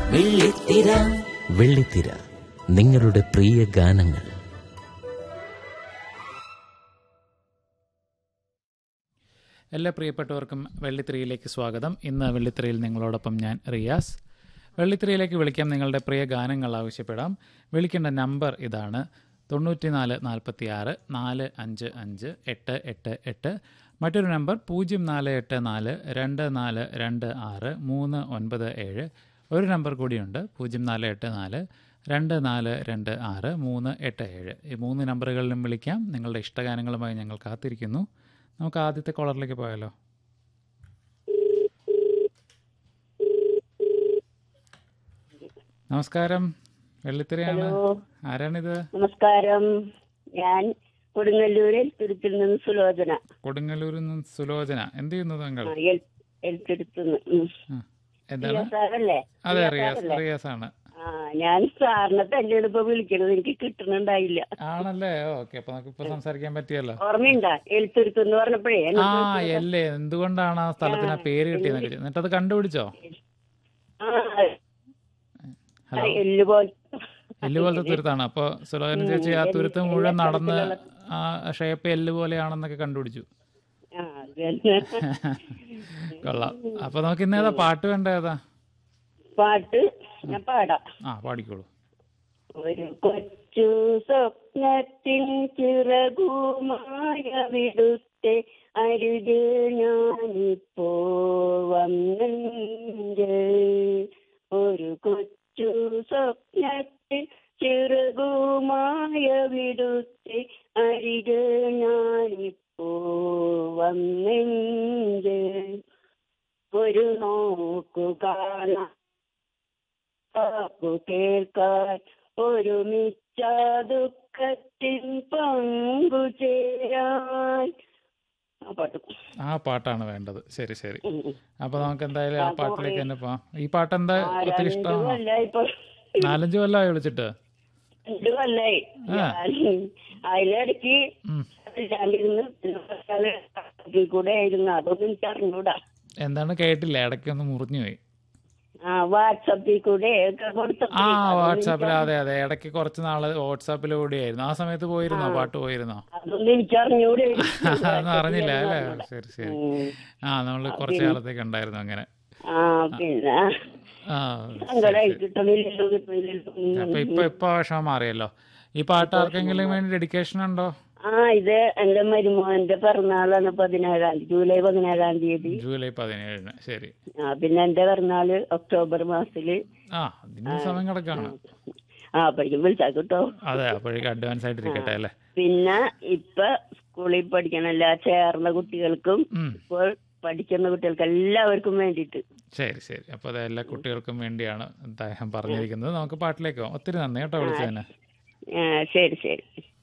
വെള്ളിത്തിര വെള്ളിത്തിര നിങ്ങളുടെ പ്രിയ ഗാനങ്ങൾ എല്ലാ പ്രിയപ്പെട്ടവർക്കും വെള്ളിത്തിരയിലേക്ക് സ്വാഗതം ഇന്ന് വെള്ളിത്തിരയിൽ നിങ്ങളോടൊപ്പം ഞാൻ റിയാസ് വെള്ളിത്തിരയിലേക്ക് വിളിക്കാൻ നിങ്ങളുടെ പ്രിയ ഗാനങ്ങൾ ആവശ്യപ്പെടാം വിളിക്കേണ്ട നമ്പർ ഇതാണ് തൊണ്ണൂറ്റിനാല് നാൽപ്പത്തി ആറ് നാല് അഞ്ച് അഞ്ച് എട്ട് എട്ട് എട്ട് മറ്റൊരു നമ്പർ പൂജ്യം നാല് എട്ട് നാല് രണ്ട് നാല് രണ്ട് ആറ് മൂന്ന് ഒൻപത് ഏഴ് ഒരു നമ്പർ കൂടിയുണ്ട് പൂജ്യം നാല് എട്ട് നാല് രണ്ട് നാല് രണ്ട് ആറ് മൂന്ന് എട്ട് ഏഴ് ഈ മൂന്ന് നമ്പറുകളിലും വിളിക്കാം നിങ്ങളുടെ ഇഷ്ടഗാനങ്ങളുമായി ഞങ്ങൾ കാത്തിരിക്കുന്നു നമുക്ക് ആദ്യത്തെ കോളറിലേക്ക് പോയാലോ നമസ്കാരം വെള്ളിത്തിരയാണ് ഹലോ ആരാണിത് നമസ്കാരം ഞാൻ കൊടുങ്ങല്ലൂരിൽ തുരുത്തിൽ നിന്ന് സുലോചന കൊടുങ്ങല്ലൂരിൽ നിന്ന് സുലോചന എന്ത് ചെയ്യുന്നു താങ്കൾ ആ, എൽ- എൽത്തുരുത്തുനിന്ന് ഉം. ആ, എന്താണ് റിയാസ് സാറല്ലേ അതെ റിയാസ് റിയാസ് സാറല്ലേ? റിയാസ് ആണ് ആ ഞാൻ സാറിനെ തന്നെയാണ് ഇപ്പൊ വിളിക്കണത് എനിക്ക് കിട്ടുന്നുണ്ടായില്ല ആണല്ലേ ഓക്കെ അപ്പൊ നമുക്ക് ഇപ്പൊ സംസാരിക്കാൻ പറ്റിയല്ലോ ഓർമ്മയുണ്ടാ എൽത്തുരുത്ത് എന്ന് പറഞ്ഞപ്പോഴേ എന്നെ ആ വിളിച്ചത്. എല്ലേ എന്തുകൊണ്ടാണ് ആ സ്ഥലത്തിന് ആ പേര് കിട്ടിയെന്നൊക്കെ ചോ- എന്നിട്ട് അത് കണ്ടുപിടിച്ചോ ആ, ഹലോ എല്ല് പോലെ എല്ല് പോലത്തെ തുരുത്താണ് അപ്പൊ സുലോചന ചേച്ചി ആ തുരുത്ത് മുഴുവൻ നടന്ന് ആ ഷേപ്പ് എല്ല് പോലെയാണെന്നൊക്കെ കണ്ടുപിടിച്ചു ആ, അത് തന്നെ. കൊള്ളാം അപ്പൊ നമുക്ക് ഇന്ന് ഏതാ പാട്ട് വേണ്ട ഏതാ പാട്ട് ഞാൻ പാടാം ആ പാടിക്കോളൂ ഒരു കൊച്ചു സ്വപ്നത്തിൻ ചിറകുമായ വിടുത്തെ അരുത് ഞാനിപ്പോ വന്നെങ്കിൽ ഒരു കൊച്ചു സ്വപ്നത്തിൽ ചിറകുമായ വിടുത്തെ അരികെ ഞാനിപ്പോ വന്നെങ്കിൽ ഒരു നോക്കു കാണാം കാക്കു കേൾക്കാൻ ഒരുമിച്ച ദുഃഖത്തിൽ പങ്കുചേരാൻ ആ പാട്ട് ആ പാട്ടാണ് വേണ്ടത് ശരി ശരി ഉം. അപ്പൊ നമുക്ക് എന്തായാലും ആ പാട്ടിലേക്ക് തന്നെ പോവാം ഈ പാട്ട് എന്താ ആ, ഒത്തിരി രണ്ട് ഇഷ്ടമാണോ കൊല്ലായി ഇപ്പൊ നാലഞ്ച് കൊല്ലമായി വിളിച്ചിട്ട് രണ്ട് കൊല്ലായി ആ. ഞാൻ അതിലിടയ്ക്ക് ഉം. ഇല്ലാണ്ടിരുന്ന് ഇതിൽ കൂടെ ആയിരുന്നു അതൊന്നും എനിക്ക് അറിഞ്ഞൂടാ എന്താണ് കേട്ടില്ല ഇടയ്ക്കൊന്ന് മുറിഞ്ഞു പോയി ആ വാട്സപ്പിൽ കൂടെ ഒക്കെ കൊടുത്തപ്പോ ആ വാട്സാപ്പിൽ അതെ അതെ ഇടയ്ക്ക് കുറച്ച് നാള് വാട്സാപ്പിലൂടെയായിരുന്നു ആ സമയത്ത് പോയിരുന്നോ പാട്ട് പോയിരുന്നോ അതൊന്നും എനിക്ക് അറിഞ്ഞൂടെ അതൊന്നും അറിഞ്ഞില്ല അല്ലേ ശരി ശരി ഉം. ആ നമ്മൾ കുറച്ച് കാലത്തേക്ക് ഉണ്ടായിരുന്നു അങ്ങനെ ആ പിന്നെ ആ സങ്കടമായി കിട്ടണില്ലല്ലോ കിട്ടണില്ലല്ലോ ഉം. അപ്പൊ ഇപ്പൊ ഇപ്പൊ വിഷമം മാറിയല്ലോ ഈ പാട്ട് ആർക്കെങ്കിലും വേണ്ടി ഡെഡിക്കേഷൻ ഉണ്ടോ ആ ഇത് എന്റെ മരുമോന്റെ പിറന്നാളാണ് പതിനേഴാം തീയതി ജൂലൈ പതിനേഴാം തീയതി ജൂലൈ പതിനേഴിന് ശരി ആ പിന്നെ എന്റെ പിറന്നാള് ഒക്ടോബർ മാസത്തില് ആ അതിന് സമയം കിടക്കാണ് ആ അപ്പോഴേക്കും വിളിച്ചാ കിട്ടോ അതെ അപ്പോഴേക്കും അഡ്വാൻസ് ആയിട്ടിരിക്കട്ടെ അല്ലേ പിന്നെ ഇപ്പൊ സ്കൂളിൽ പഠിക്കണ എല്ലാ ചേർന്ന കുട്ടികൾക്കും ഉം. ഇപ്പോൾ പഠിക്കുന്ന കുട്ടികൾക്ക് എല്ലാവർക്കും വേണ്ടിയിട്ട് ശരി ശരി അപ്പൊ അത് എല്ലാ കുട്ടികൾക്കും വേണ്ടിയാണ് അദ്ദേഹം പറഞ്ഞിരിക്കുന്നത് നമുക്ക് പാട്ടിലേക്ക് പോകാം ഒത്തിരി നന്ദി കേട്ടോ വിളിച്ചതിന് ആ, ശരി ശരി